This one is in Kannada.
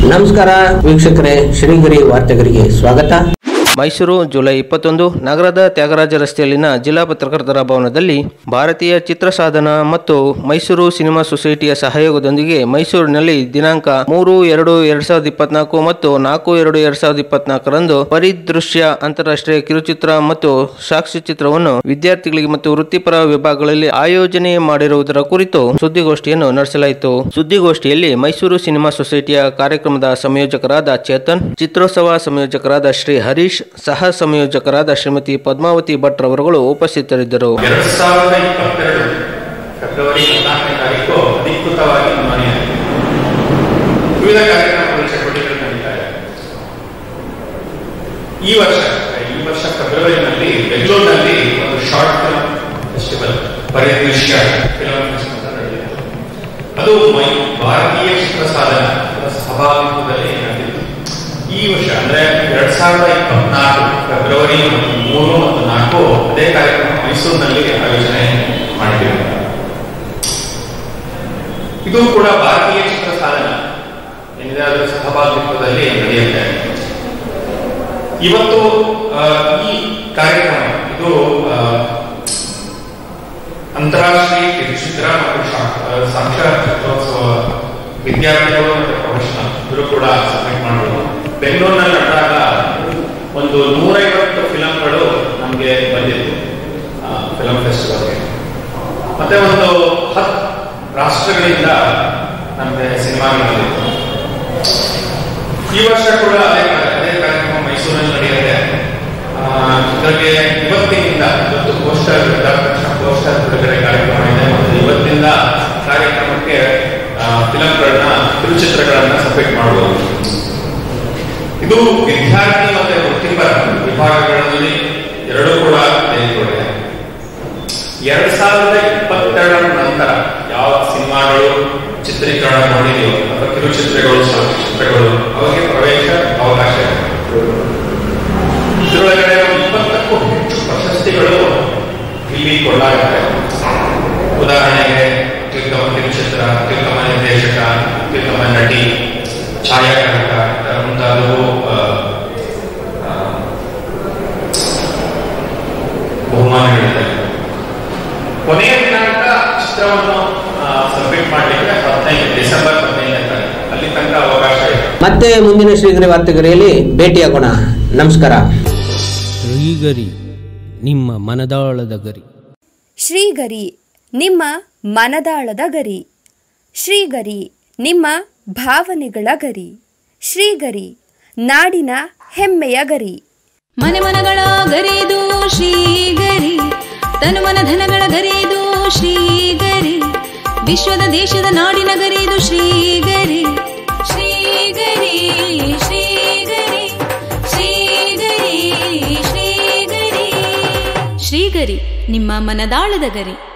ನಮಸ್ಕಾರ ವೀಕ್ಷಕರೇ ಶ್ರೀಗಿರಿ ವಾರ್ತೆಗರಿಗೆ ಸ್ವಾಗತ ಮೈಸೂರು ಜುಲೈ ಇಪ್ಪತ್ತೊಂದು ನಗರದ ತ್ಯಾಗರಾಜ ರಸ್ತೆಯಲ್ಲಿನ ಜಿಲ್ಲಾ ಪತ್ರಕರ್ತರ ಭವನದಲ್ಲಿ ಭಾರತೀಯ ಚಿತ್ರ ಸಾಧನ ಮತ್ತು ಮೈಸೂರು ಸಿನಿಮಾ ಸೊಸೈಟಿಯ ಸಹಯೋಗದೊಂದಿಗೆ ಮೈಸೂರಿನಲ್ಲಿ ದಿನಾಂಕ ಮೂರು ಎರಡು ಎರಡ್ ಸಾವಿರದ ಇಪ್ಪತ್ನಾಲ್ಕು ಮತ್ತು ನಾಲ್ಕು ಎರಡು ಎರಡ್ ಸಾವಿರದ ಇಪ್ಪತ್ನಾಲ್ಕರಂದು ಪರಿದೃಶ್ಯ ಅಂತಾರಾಷ್ಟ್ರೀಯ ಕಿರುಚಿತ್ರ ಮತ್ತು ಸಾಕ್ಷ್ಯಚಿತ್ರವನ್ನು ವಿದ್ಯಾರ್ಥಿಗಳಿಗೆ ಮತ್ತು ವೃತ್ತಿಪರ ವಿಭಾಗಗಳಲ್ಲಿ ಆಯೋಜನೆ ಮಾಡಿರುವುದರ ಕುರಿತು ಸುದ್ದಿಗೋಷ್ಠಿಯನ್ನು ನಡೆಸಲಾಯಿತು ಸುದ್ದಿಗೋಷ್ಠಿಯಲ್ಲಿ ಮೈಸೂರು ಸಿನಿಮಾ ಸೊಸೈಟಿಯ ಕಾರ್ಯಕ್ರಮದ ಸಂಯೋಜಕರಾದ ಚೇತನ್ ಚಿತ್ರೋತ್ಸವ ಸಂಯೋಜಕರಾದ ಶ್ರೀ ಹರೀಶ್ ಸಹ ಸಂಯೋಜಕರಾದ ಶ್ರೀಮತಿ ಪದ್ಮಾವತಿ ಭಟ್ ರವರುಗಳು ಉಪಸ್ಥಿತರಿದ್ದರು ಎರಡ್ ಸಾವಿರದ ಇಪ್ಪತ್ತೆರಡು ಫೆಬ್ರವರಿ ಹದಿನಾಲ್ಕನೇ ತಾರೀಕು ಅಧಿಕೃತವಾಗಿ ನೋಂದಣಿಯಾಗಿದೆ ವಿವಿಧ ಕಾರ್ಯಕ್ರಮಗಳು ಚಟುವಟಿಕೆಗಳು ನಡೀತಾ ಇದೆ ಈ ವರ್ಷ ಈ ವರ್ಷ ಫೆಬ್ರವರಿನಲ್ಲಿ ಬೆಂಗಳೂರಿನಲ್ಲಿ ಒಂದು short film festival Paridrishya film festival ನಡೆಯಿತು ಅದು ಮೈ ಭಾರತೀಯ ಚಿತ್ರ ಸಾಧನ ಸಹಭಾಗಿತ್ವದಲ್ಲಿ ನಡೆದಿತ್ತು ಈ ವರ್ಷ ಅಂದ್ರೆ ಎರಡ್ ಸಾವಿರದ ಇಪ್ಪತ್ನಾಲ್ಕು ಫೆಬ್ರವರಿ ಮೂರು ಮತ್ತು ನಾಲ್ಕು ಅದೇ ಕಾರ್ಯಕ್ರಮ ಮೈಸೂರಿನಲ್ಲಿ ಆಯೋಜನೆ ಮಾಡಿದ್ದೇವೆ ಇದು ಕೂಡ ಭಾರತೀಯ ಚಿತ್ರ ಸಾಧನ ಏನಿದೆ ಅದರ ಸಹಭಾಗಿತ್ವದಲ್ಲಿ ನಡೆಯುತ್ತೆ ಇವತ್ತು ಆ, ಈ ಕಾರ್ಯಕ್ರಮ ಇದು ಆ, ಅಂತಾರಾಷ್ಟ್ರೀಯ ಕಿರುಚಿತ್ರ ಮತ್ತು ಶಾ- ಆ, ಸಾಕ್ಷ್ಯ ಚಿತ್ರೋತ್ಸವ ವಿದ್ಯಾರ್ಥಿಗಳು ಮತ್ತು ಪ್ರೊಫೆಷನಲ್ ಇವರು ಕೂಡ ಸಬ್ಮಿಟ್ ಮಾಡಿದ್ರು ಬೆಂಗಳೂರಿನಲ್ಲಿ ನಡೆದಾಗ ಒಂದು ನೂರೈವತ್ತು ಫಿಲಂಗಳು ನಮಗೆ ಬಂದಿತ್ತು ಫಿಲಂ ಫೆಸ್ಟಿವಲ್ಗೆ ಮತ್ತೆ ಒಂದು ಹತ್ತು ರಾಷ್ಟ್ರಗಳಿಂದ ನಮಗೆ ಸಿನಿಮಾಗಳು ಬಂದಿತ್ತು ಈ ವರ್ಷ ಕೂಡ ಅದೇ ಅದೇ ಕಾರ್ಯಕ್ರಮ ಮೈಸೂರಿನಲ್ಲಿ ನಡೆಯುತ್ತೆ ಆ, ಇದಕ್ಕೆ ಇವತ್ತಿನಿಂದ ಇವತ್ತು ಪೋಸ್ಟರ್ ತಕ್ಷಣ ಪೋಸ್ಟರ್ ಬಿಡುಗಡೆ ಕಾರ್ಯಕ್ರಮ ಇದೆ ಮತ್ತು ಇವತ್ತಿಂದ ಕಾರ್ಯಕ್ರಮಕ್ಕೆ ಫಿಲಂಗಳನ್ನ ಕಿರುಚಿತ್ರಗಳನ್ನ ಸಬ್ಮಿಟ್ ಮಾಡಬಹುದು ಇದು ವಿದ್ಯಾರ್ಥಿ ಮತ್ತು ವೃತ್ತಿಪರ ವಿಭಾಗಗಳಲ್ಲಿ ಎರಡೂ ಕೂಡ ತೆಗೆದುಕೊಂಡಿದೆ ಎರಡ್ ಸಾವಿರದ ಇಪ್ಪತ್ತೆರಡರ ನಂತರ ಯಾವ ಸಿನಿಮಾಗಳು ಚಿತ್ರೀಕರಣ ಮಾಡಿದೆಯೋ ಅಥವಾ ಕಿರುಚಿತ್ರಗಳು ಚಿತ್ರಗಳು ಅವರಿಗೆ ಪ್ರವೇಶ ಅವಕಾಶ ಇದೆ. ಇದರೊಳಗಡೆ ಒಂದು ಇಪ್ಪತ್ತಕ್ಕೂ ಹೆಚ್ಚು ಪ್ರಶಸ್ತಿಗಳು ಇಲ್ಲಿ ಕೊಳ್ಳಾಗುತ್ತೆ ಉದಾಹರಣೆಗೆ ಅತ್ಯುತ್ತಮ ಕಿರುಚಿತ್ರ ಅತ್ಯುತ್ತಮ ನಿರ್ದೇಶಕ ಅತ್ಯುತ್ತಮ ನಟಿ ಛಾಯಾಗ್ರಾಹಕ ಇತರ ಮುಂತಾದವು ಆ, ಆ, ಬಹುಮಾನಗಳಿದೆ ಕೊನೆಯ ದಿನಾಂಕ ಚಿತ್ರವನ್ನು ಸಬ್ಮಿಟ್ ಮಾಡಲಿಕ್ಕೆ ಹದಿನೈದು ಡಿಸೆಂಬರ್ ಹದಿನೈದನೇ ತಾರೀಕು ಅಲ್ಲಿ ತನಕ ಅವಕಾಶ ಇದೆ ಮತ್ತೆ ಮುಂದಿನ ಶ್ರೀಗಿರಿ ವಾರ್ತೆಗರಿಯಲ್ಲಿ ಭೇಟಿಯಾಗೋಣ ನಮಸ್ಕಾರ ಶ್ರೀಗರಿ ನಿಮ್ಮ ಮನದಾಳದ ಗರಿ ಶ್ರೀಗರಿ ನಿಮ್ಮ ಮನದಾಳದ ಗರಿ ಶ್ರೀಗರಿ ನಿಮ್ಮ ಭಾವನೆಗಳ ಗರಿ ಶ್ರೀಗರಿ ನಾಡಿನ ಹೆಮ್ಮೆಯ ಗರಿ ಮನೆ ಮನಗಳ ಗರಿದು ಶ್ರೀಗರಿ ತನು ಮನ ಧನಗಳ ಗರಿದು ಶ್ರೀಗರಿ ವಿಶ್ವದ ದೇಶದ ನಾಡಿನ ಗರಿದು ಶ್ರೀಗರಿ ಶ್ರೀಗರಿ ಶ್ರೀಗರಿ ಶ್ರೀಗರಿ ಶ್ರೀಗರಿ ಶ್ರೀಗರಿ ನಿಮ್ಮ ಮನದಾಳದ ಗರಿ